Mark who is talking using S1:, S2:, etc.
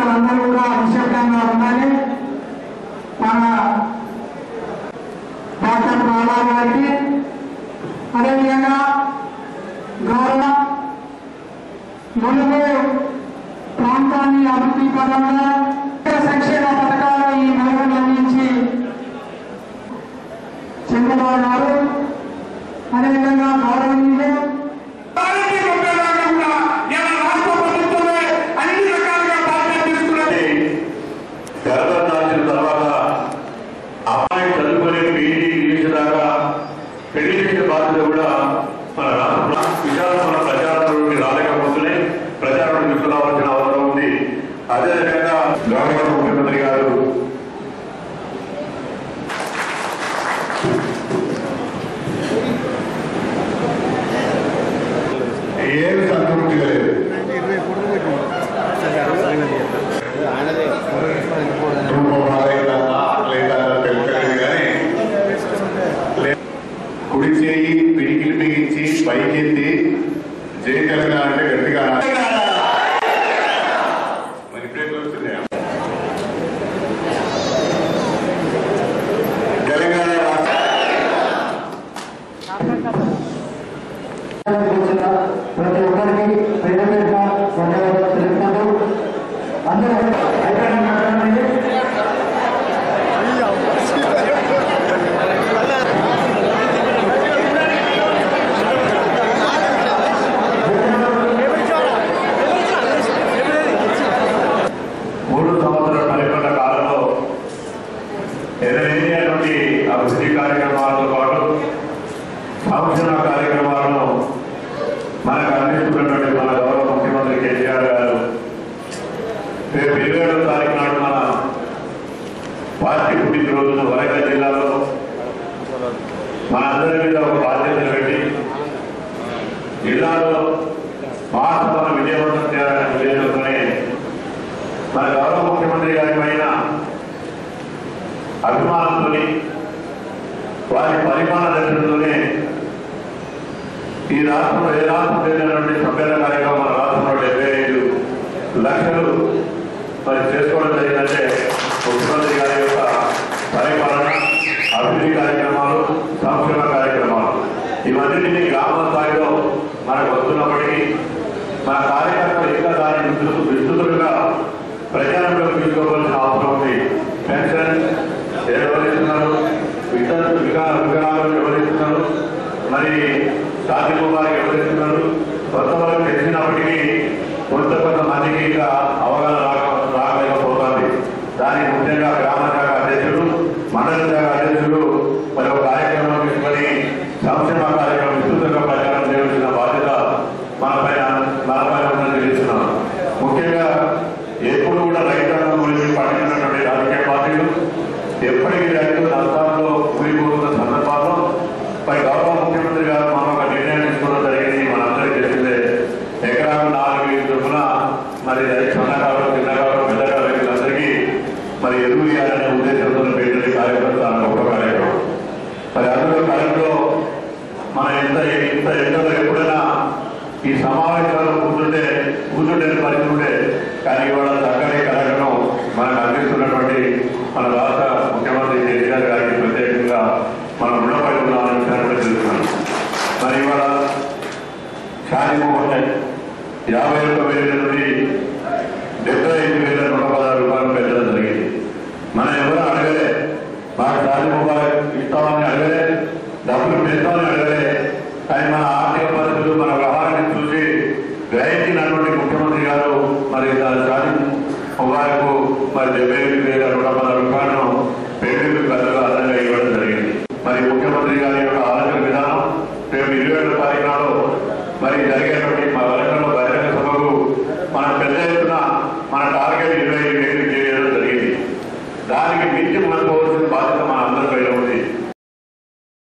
S1: అందరూ కూడా నిశ్శబ్దంగా ఉండాలి మన డాక్టర్ బాలాజీ గారికి అదేవిధంగా గౌరవ ములుగు ప్రాంతాన్ని అభివృద్ధి పరంగా సంక్షేమ పథకాలను ఈ నలుగురు అందించి చంద్రబాబు గారు అదేవిధంగా గౌరవనీయులు
S2: భారతీయ ఉపయోగాలు కూడా ఇలా రాష్ట్ర ప్రభుత్వమే అన్ని రకాలుగా బాధ్యత తీసుకున్నది
S3: గర్భం దాల్చిన తర్వాత అమ్మాయి చదువుకొని పీజీ ఇంగ్లీష్ దాకా పెళ్లి చేసే బాధ్యత కూడా మన రాష్ట్ర విశాల మన ప్రచారంలోకి రాలేకపోతేనే ప్రచారం తీసుకురావాల్సిన అవసరం ఉంది అదేవిధంగా గౌరవ ముఖ్యమంత్రి గారు ఏమి సంతృప్తిగా లేదు కుడి చేయి పిడికిలి బిగించి పైకెత్తి జై తెలంగాణ అంటే గట్టిగా మరి ఇప్పుడే వస్తున్నాయా తెలంగాణ రాష్ట్ర
S1: కూర్చున్న ప్రతి ఒక్కరికి పేరు పేరున ధన్యవాదాలు తెలుపుకుంటూ అందరూ అయిపోయిన మాట్లాడండి.
S3: మూడు సంవత్సరాల పరిపాలన కాలంలో ఎదురైనటువంటి అభివృద్ధి కార్యక్రమాలతో పాటు సంక్షేమ కార్యక్రమాలను మనకు అందిస్తున్నటువంటి మన గౌరవ ముఖ్యమంత్రి కేసీఆర్ గారు రేపు ఇరవై ఏడవ తారీఖు నాడు మన పార్టీ పుట్టిన రోజున వరంగల్ జిల్లాలో మనందరి మీద ఒక బాధ్యతను పెట్టి జిల్లాలో మహాసభను విజయవంతం చేయాలనే ఉద్దేశంతోనే మన గౌరవ ముఖ్యమంత్రి గారి పైన అభిమానంతో వారి పరిపాలన దర్శనంతోనే ఈ రాష్ట్రంలో ఏ రాష్ట్రం చెందినటువంటి సభ్యుల కార్యక్రమం మన రాష్ట్రంలో డెబ్బై ఐదు లక్షలు మరి చేసుకోవడం జరిగిందంటే ముఖ్యమంత్రి గారి యొక్క పరిపాలన అభివృద్ధి కార్యక్రమాలు సంక్షేమ కార్యక్రమాలు ఇవన్నింటినీ గ్రామ స్థాయిలో మనకు వస్తున్నప్పటికీ మన కార్యకర్తలు ఇంకా దాని విస్తృత విస్తృతులుగా ప్రచారంలోకి తీసుకోవాల్సిన అవసరం ఉంది పెన్షన్ ఎవరిస్తున్నారు విద్యార్థులు వికా వికలాంగులు ఎవరిస్తున్నారు మరి సాధింపు వారికి ఎవరిస్తున్నారు కొత్త వారికి తెలిసినప్పటికీ కొంత కొంత మందికి ఇంకా అవగాహన రాక రాకపోతుంది దానికి ముఖ్యంగా గ్రామ శాఖ అధ్యక్షుడు మండల శాఖ అధ్యక్షుడు మరి ఒక కార్యక్రమం తీసుకొని సంక్షేమ కార్యక్రమం విస్తృతంగా ప్రచారం చేయవలసిన బాధ్యత మన పైన మన పైన ఉందని తెలుస్తున్నాను ముఖ్యంగా ఎప్పుడు కూడా రైతాంగం గురించి పట్టినటువంటి రాజకీయ పార్టీలు ఎప్పటికీ రైతు నష్టాల్లో కూలిపోతున్న సందర్భాల్లో మరి గౌరవ ముఖ్యమంత్రి గారు మనం ఒక నిర్ణయం తీసుకోవడం జరిగింది మనందరికీ తెలిసిందే ఎకరాకు నాలుగు వేలు చొప్పున మరి చిన్నకారు చిన్నకారు పెద్దకారు రైతులందరికీ మరి ఎరువు ఇవ్వాలనే ఉద్దేశంతో పెట్టిన కార్యక్రమం చాలా గొప్ప కార్యక్రమం మరి అందులో కాలంలో మన ఎంత ఇంత ఎండలో ఎప్పుడైనా ఈ సమావేశాలు కూర్చుంటే కూర్చుంటే పరిస్థితి ఉండే కానీ ఇవాళ చక్కని కార్యక్రమం మనకు అందిస్తున్నటువంటి మన రాష్ట్ర ముఖ్యమంత్రి కేసీఆర్ గారికి ప్రత్యేకంగా మనం రుణపడి ఉన్నామని విషయాన్ని కూడా తెలుస్తున్నాను మరి ఇవాళ షాదీమోహన్ యాభై ఒక్క వేల నుండి డెబ్బై ఐదు వేల నూట పదహారు రూపాయలు పెంచడం జరిగింది మనం ఎవరు అడగలే మాకు షాదీమోహన్ ఇస్తామని అడగలే డబ్బులు పెంచామని అడగలే కానీ మన ఆర్థిక పరిస్థితులు మన వ్యవహారాన్ని చూసి గ్రహించినటువంటి ముఖ్యమంత్రి గారు మరి షాదీ ముబారకు మరి డెబ్బై ఐదు వేల నూట పదహారు రూపాయలను పెళ్లికి పెద్దగా అదనంగా ఇవ్వడం జరిగింది మరి ముఖ్యమంత్రి గారి యొక్క ఆలోచన విధానం రేపు ఇరవై ఏడు తారీఖు నాడు మరి జరిగేటువంటి మా వరంగల్లో బహిరంగ సభకు మనం పెద్ద ఎత్తున మన టార్గెట్ ఇరవై ఐదు వేలు చేయడం జరిగింది దానికి మించి మనం పోవాల్సిన బాధ్యత మన అందరి పైన